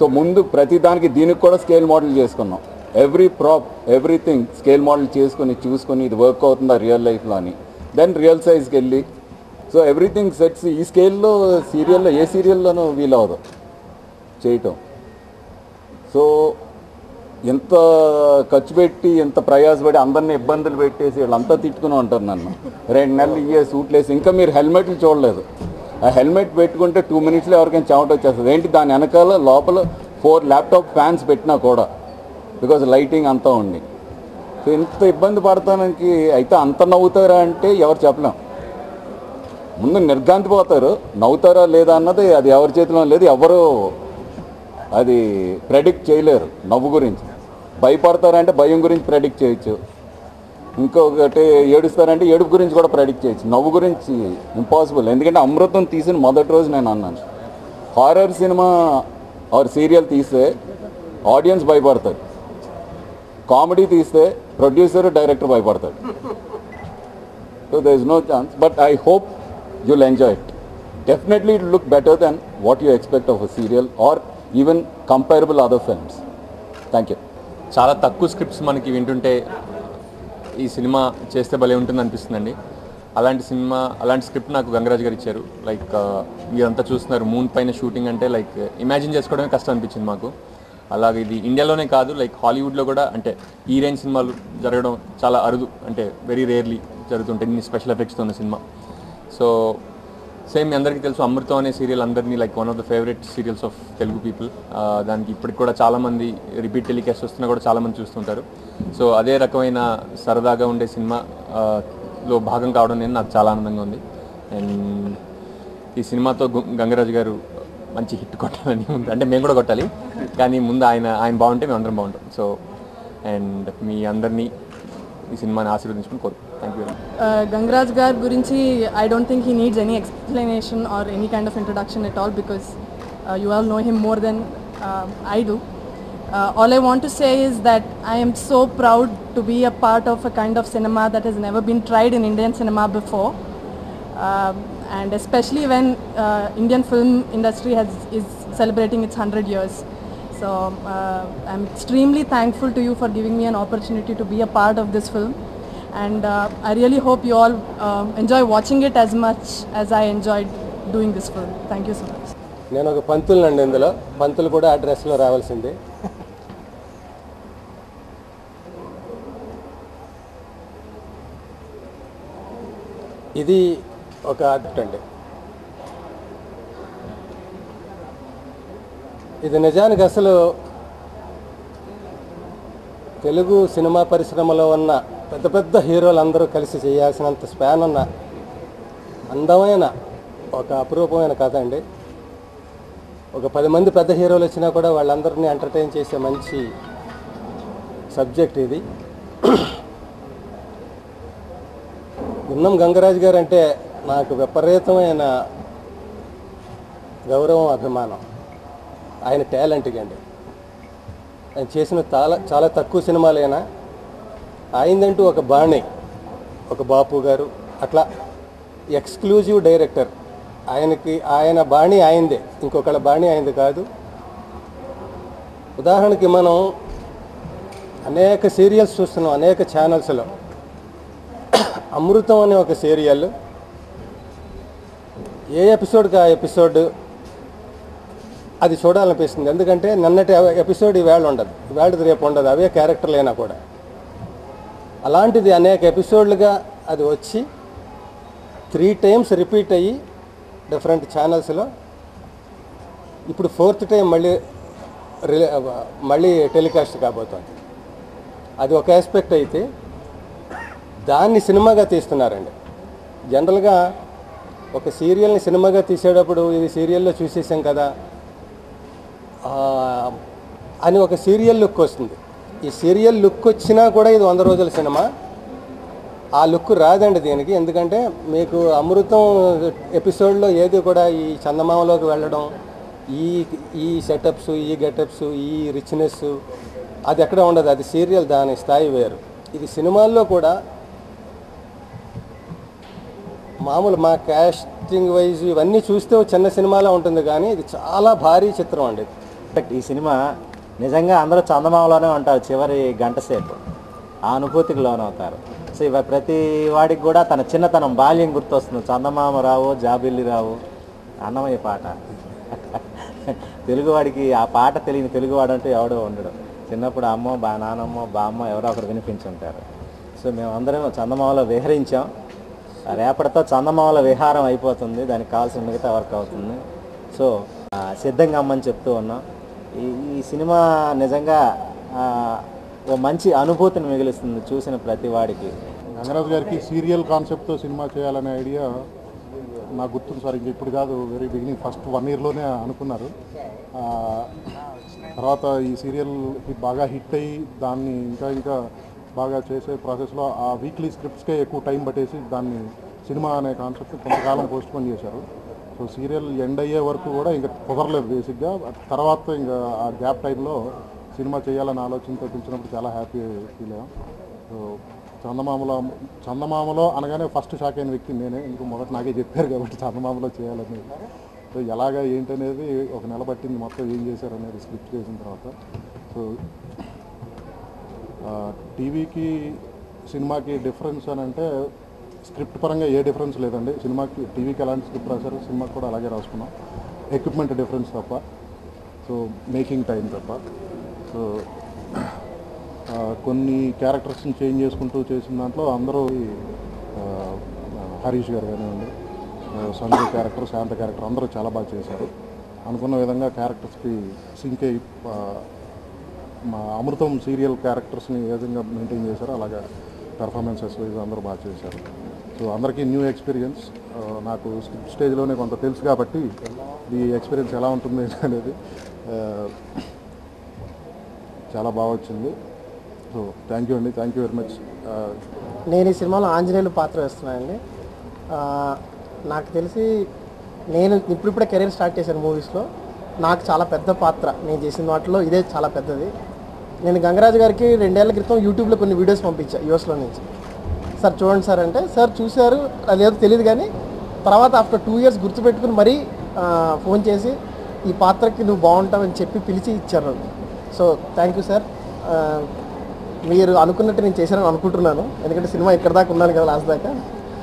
So ముందు ప్రతి దానికి దీనికి కూడా స్కేల్ మోడల్ చేసుకున్నాం every prop everything scale model చేసుకొని చూసుకొని ఇది వర్క్ అవుతుందా రియల్ లైఫ్లో అని దెన్ రియల్ సైజ్కి వెళ్ళి సో ఎవ్రీథింగ్ సెట్స్ ఈ స్కేల్లో సీరియల్లో ఏ సీరియల్లోనూ వీలవదు చేయటం సో ఎంత ఖర్చు పెట్టి ఎంత ప్రయాసపడి అందరినీ ఇబ్బందులు పెట్టేసి వీళ్ళంతా తిట్టుకుని ఉంటారు నన్ను రెండు నెలలు ఇయ్యే సూట్లు వేసి ఇంకా మీరు హెల్మెట్లు చూడలేదు ఆ హెల్మెట్ పెట్టుకుంటే టూ మినిట్స్లో ఎవరికైనా చెమట వచ్చేస్తుంది ఏంటి దాని వెనకాల లోపల ఫోర్ ల్యాప్టాప్ ఫ్యాన్స్ పెట్టినా కూడా బికాజ్ లైటింగ్ అంతా ఉంది సో ఇంత ఇబ్బంది పడతానికి అయితే అంత నవ్వుతారా అంటే ఎవరు చెప్పలేం ముందు నిర్గాంతి పోతారు నవ్వుతారా లేదా అన్నది అది ఎవరి చేతిలో లేదు ఎవరు అది ప్రెడిక్ట్ చేయలేరు నవ్వు గురించి భయపడతారంటే భయం గురించి ప్రెడిక్ట్ చేయొచ్చు ఇంకొకటి ఏడుస్తారంటే ఏడుపు గురించి కూడా ప్రెడిక్ట్ చేయొచ్చు నవ్వు గురించి ఇంపాసిబుల్ ఎందుకంటే అమృతం తీసిన మొదటి రోజు నేను అన్నాను హారర్ సినిమా ఆర్ సీరియల్ తీస్తే ఆడియన్స్ భయపడతారు కామెడీ తీస్తే ప్రొడ్యూసర్ డైరెక్టర్ భయపడతాడు so there is no chance but I hope you'll enjoy it definitely it look better than what you expect of a serial or even comparable other films thank you చాలా తక్కువ scripts మనకి వింటుంటే ఈ cinema చేస్తే భలే ఉంటుంది అనిపిస్తుందండి అలాంటి సినిమా అలాంటి స్క్రిప్ట్ నాకు గంగరాజ్ గారు ఇచ్చారు లైక్ మీరంతా చూస్తున్నారు మూన్ పైన షూటింగ్ అంటే లైక్ ఇమాజిన్ చేసుకోవడమే కష్టం అనిపించింది మాకు అలాగే ఇది ఇండియాలోనే కాదు లైక్ హాలీవుడ్లో కూడా అంటే ఈ రేంజ్ సినిమాలు జరగడం చాలా అరుదు అంటే వెరీ రేర్లీ జరుగుతుంటాయి ఇన్ని స్పెషల్ ఎఫెక్ట్స్తో ఉన్న సినిమా సో సేమ్ మీ అందరికీ తెలుసు అమృతం అనే సీరియల్ అందరినీ like one of the favourite serials of Telugu people దానికి ఇప్పటికి కూడా చాలామంది రిపీట్ టెలికాస్ట్ వస్తున్నా కూడా చాలామంది చూస్తుంటారు సో అదే రకమైన సరదాగా ఉండే సినిమా ఆ, లో భాగం కావడం నేను నాకు చాలా ఆనందంగా ఉంది అండ్ ఈ సినిమాతో గు- గంగరాజు గారు మంచి హిట్ కొట్టాలని ఉంది అంటే మేము కూడా కొట్టాలి కానీ ముందు ఆయన ఆయన బాగుంటే మేము అందరం బాగుంటాం సో అండ్ మీ అందరినీ ఈ సినిమాని ఆశీర్వదించుకుని కోరు thank you Uh, Gangraj Gar Gurinchi, I don't think he needs any explanation or any kind of introduction at all because uh, you all know him more than uh, I do. Uh, all I want to say is that I am so proud to be a part of a kind of cinema that has never been tried in Indian cinema before. Um, and especially when uh, Indian film industry has is celebrating its 100 years. So uh, I'm extremely thankful to you for giving me an opportunity to be a part of this film. And uh, I really hope you all uh, enjoy watching it as much as I enjoyed doing this film. Thank you so much. నేను ఒక పంతులనండి ఇందులో పంతులు కూడా ఆ డ్రెస్లో రావాల్సిందే ఇది ఒక art అండి ఇది నిజానికి అసలు తెలుగు సినిమా పరిశ్రమలో ఉన్న పెద్ద పెద్ద హీరోలు అందరూ కలిసి చేయాల్సినంత స్పాన్ ఉన్న అందమైన ఒక అపురూపమైన కథ అండి ఒక పది మంది పెద్ద హీరోలు వచ్చినా కూడా వాళ్ళందరినీ ఎంటర్టైన్ చేసే మంచి సబ్జెక్ట్ ఇది గున్నం గంగరాజు గారు అంటే నాకు విపరీతమైన గౌరవం అభిమానం ఆయన టాలెంట్కి అండి ఆయన చేసిన చాలా చాలా తక్కువ సినిమాలైనా ఆయనదంటూ ఒక బాణి ఒక బాపు గారు అట్లా ఎక్స్క్లూజివ్ డైరెక్టర్ ఆయనకి ఆయన బాణి ఆయనదే ఇంకొకళ్ళ బాణి ఆయనది కాదు ఉదాహరణకి మనం అనేక సీరియల్స్ చూస్తున్నాం అనేక ఛానల్స్లో అమృతం అనే ఒక సీరియల్ ఏ ఎపిసోడ్కి ఆ ఎపిసోడ్ అది చూడాలనిపిస్తుంది ఎందుకంటే నిన్నటి ఎపిసోడ్ ఈవేళ ఉండదు ఈవేళది రేపు ఉండదు అవే క్యారెక్టర్లైనా కూడా అలాంటిది అనేక ఎపిసోడ్లుగా అది వచ్చి త్రీ టైమ్స్ రిపీట్ అయ్యి డిఫరెంట్ ఛానల్స్లో ఇప్పుడు ఫోర్త్ టైం మళ్ళీ రిలే మళ్ళీ టెలికాస్ట్ కాబోతోంది అది ఒక ఆస్పెక్ట్ అయితే దాన్ని సినిమాగా తీస్తున్నారండి జనరల్గా ఒక సీరియల్ని సినిమాగా తీసేటప్పుడు ఇది సీరియల్లో చూసేసాం కదా ఆ, అని ఒక సీరియల్ లుక్ వస్తుంది ఈ సీరియల్ లుక్ వచ్చినా కూడా ఇది వంద రోజుల సినిమా ఆ లుక్ రాదండి దీనికి ఎందుకంటే మీకు అమృతం ఎపిసోడ్లో ఏది కూడా ఈ చందమామలోకి వెళ్ళడం ఈ ఈ సెటప్స్ ఈ గెటప్స్ ఈ రిచ్నెస్ అది ఎక్కడ ఉండదు అది సీరియల్ దాని స్థాయి వేరు ఇది సినిమాల్లో కూడా మామూలు మా కాస్టింగ్ వైజ్ ఇవన్నీ చూస్తే ఓ చిన్న సినిమాలో ఉంటుంది కానీ ఇది చాలా భారీ చిత్రం అండి ఈ సినిమా నిజంగా అందరూ చందమామలోనే ఉంటారు చివరి గంట సేపు ఆ అనుభూతికి లోనవుతారు సో ఇవ ప్రతి వాడికి కూడా తన చిన్నతనం బాల్యం గుర్తొస్తుంది చందమామ రావు జాబిల్లి రావు అన్నమయ్య పాట తెలుగువాడికి ఆ పాట తెలియని తెలుగువాడు అంటే ఎవడో ఉండడు చిన్నప్పుడు అమ్మ బా నానమ్మ బామ్మ ఎవరో ఒకరు వినిపించుంటారు సో మేము అందరం చందమామలో విహరించాం రేపటితో చందమామల విహారం అయిపోతుంది దానికి కావాల్సిన మిగతా వర్క్ అవుతుంది సో ఆ, సిద్ధంగా అమ్మని చెప్తూ ఉన్నాం ఈ ఈ సినిమా నిజంగా ఆ, ఓ మంచి అనుభూతిని మిగులుస్తుంది చూసిన ప్రతి వాడికి గంగరాజు గారికి సీరియల్ కాన్సెప్ట్తో సినిమా చేయాలనే ఐడియా నాకు గుర్తుంది సార్ ఇంక ఇప్పుడు కాదు వెరీ బిగినింగ్ ఫస్ట్ వన్ ఇయర్లోనే అనుకున్నారు ఆ, తర్వాత ఈ సీరియల్ హిట్ బాగా హిట్ అయ్యి దాన్ని ఇంకా ఇంకా బాగా చేసే ప్రాసెస్లో ఆ వీక్లీ స్క్రిప్ట్స్కే ఎక్కువ టైం పట్టేసి దాన్ని సినిమా అనే కాన్సెప్ట్ కొంతకాలం పోస్ట్ పోన్ చేశారు సో సీరియల్ ఎండ్ అయ్యే వరకు కూడా ఇంకా కుదరలేదు బేసిక్గా తర్వాత ఇంకా ఆ గ్యాప్ టైంలో సినిమా చేయాలని ఆలోచనతో పిలిచినప్పుడు చాలా హ్యాపీ ఫీల్ అయ్యాం సో చందమామలో చందమామలో అనగానే ఫస్ట్ షాక్ అయిన వ్యక్తి నేనే ఇంకో మొదట నాకే చెప్పారు కాబట్టి చందమామలో చేయాలని సో ఎలాగా ఏంటనేది ఒక నెల పట్టింది మొత్తం ఏం చేశారు అనేది స్క్రిప్ట్ చేసిన తర్వాత సో ఆ, టీవీకి సినిమాకి డిఫరెన్స్ అని అంటే స్క్రిప్ట్ పరంగా ఏ డిఫరెన్స్ లేదండి సినిమాకి టీవీకి ఎలాంటి స్క్రిప్ట్ రాశారు సినిమాకి కూడా అలాగే రాసుకున్నాం ఎక్విప్మెంట్ డిఫరెన్స్ తప్ప సో మేకింగ్ టైం తప్ప సో ఆ, కొన్ని క్యారెక్టర్స్ని చేంజ్ చేసుకుంటూ చేసిన దాంట్లో అందరూ ఈ, ఆ, హరీష్ గారు కానివ్వండి ఆ, సంజయ్ క్యారెక్టర్ శాంత క్యారెక్టర్ అందరూ చాలా బాగా చేశారు అనుకున్న విధంగా క్యారెక్టర్స్కి సింక్ అయి ఆ, మా అమృతం సీరియల్ క్యారెక్టర్స్ని ఏ విధంగా మెయింటైన్ చేశారో అలాగా పెర్ఫార్మెన్సెస్ వైజ్ అందరూ బాగా చేశారు సో అందరికీ న్యూ ఎక్స్పీరియన్స్ నాకు స్క్రిప్ట్ స్టేజ్లోనే కొంత తెలుసు కాబట్టి ఈ ఎక్స్పీరియన్స్ ఎలా ఉంటుంది అనేది ఆ, చాలా బాగా వచ్చింది సో థ్యాంక్ యూ అండి థ్యాంక్ యూ వెరీ మచ్ నేను ఈ సినిమాలో ఆంజనేయులు పాత్ర వేస్తున్నానండి ఆ, నాకు తెలిసి నేను ఇప్పుడిప్పుడే కెరీర్ స్టార్ట్ చేశాను మూవీస్లో నాకు చాలా పెద్ద పాత్ర నేను చేసిన వాటిలో ఇదే చాలా పెద్దది నేను గంగరాజు గారికి రెండేళ్ల క్రితం యూట్యూబ్లో కొన్ని వీడియోస్ పంపించా యూఎస్లో నుంచి సార్ చూడండి సార్ అంటే సార్ చూశారు అదేదో తెలియదు కానీ తర్వాత ఆఫ్టర్ టూ ఇయర్స్ గుర్తుపెట్టుకుని మరీ ఆ, ఫోన్ చేసి ఈ పాత్రకి నువ్వు బాగుంటావని చెప్పి పిలిచి ఇచ్చారు సో థ్యాంక్ యూ సార్ ఆ, మీరు అనుకున్నట్టు నేను చేశానని అనుకుంటున్నాను ఎందుకంటే సినిమా ఇక్కడ దాకా ఉన్నాను కదా లాస్ట్ దాకా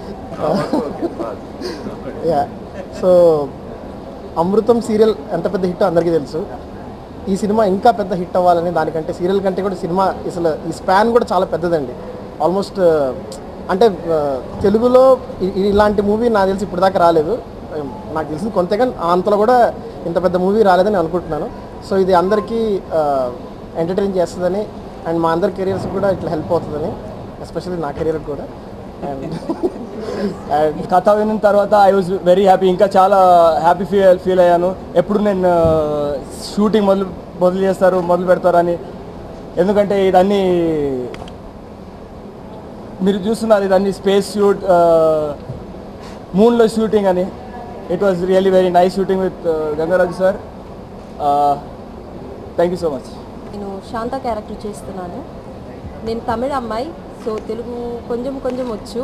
యా సో అమృతం సీరియల్ ఎంత పెద్ద హిట్ అందరికీ తెలుసు ఈ సినిమా ఇంకా పెద్ద హిట్ అవ్వాలని దానికంటే సీరియల్ కంటే కూడా సినిమా అసలు ఈ స్పాన్ కూడా చాలా పెద్దదండి ఆల్మోస్ట్ అంటే ఆ, తెలుగులో ఇ- ఇలాంటి మూవీ నాకు తెలిసి ఇప్పుడు దాకా రాలేదు నాకు తెలిసింది కొంతగా అంతలో కూడా ఇంత పెద్ద మూవీ రాలేదని అనుకుంటున్నాను సో ఇది అందరికీ ఎంటర్టైన్ చేస్తుందని అండ్ మా అందరి కెరియర్స్ కూడా ఇట్లా హెల్ప్ అవుతుందని ఎస్పెషల్లీ నా కెరియర్ కూడా అండ్ అండ్ కథ విన్న తర్వాత ఐ వాజ్ వెరీ హ్యాపీ ఇంకా చాలా హ్యాపీ ఫీల్ ఫీల్ అయ్యాను ఎప్పుడు నేను షూటింగ్ మొదలు మొదలు చేస్తారు మొదలు పెడతారని ఎందుకంటే ఇదన్నీ మీరు చూస్తున్నారు ఇదన్నీ స్పేస్ షూట్ మూన్లో షూటింగ్ అని it was really very nice shooting with Gangaraju sir thank you so much నేను శాంత క్యారెక్టర్ చేస్తున్నాను నేను తమిళ అమ్మాయి సో తెలుగు కొంచెం కొంచెం వచ్చు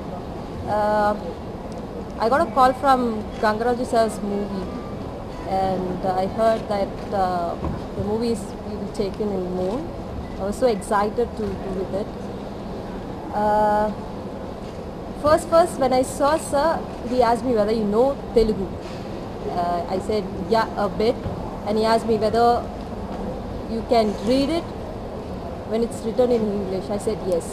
I got call from Gangaraju sir's movie and I heard that the movies we will taken in moon I was so excited to do with it first first when I saw sir, he asked me whether you know Telugu. Uh, I said yeah a bit, and he asked me whether you can read it when it's written in English. I said yes.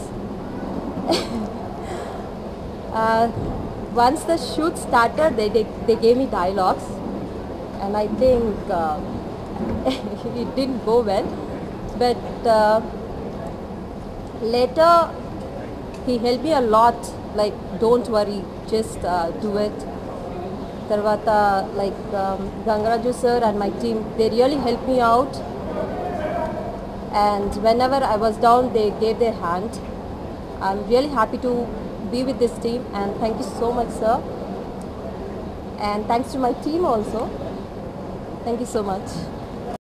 uh, once the shoot started, they, they, they gave me dialogues, and I think uh, it didn't go well. But uh, later, he helped me a lot. Like, don't worry, just uh, do it. Tarvata, like um, Gangaraju sir and my team, they really helped me out. And whenever I was down, they gave their hand. I'm really happy to be with this team, and thank you so much, sir. And thanks to my team also. Thank you so much.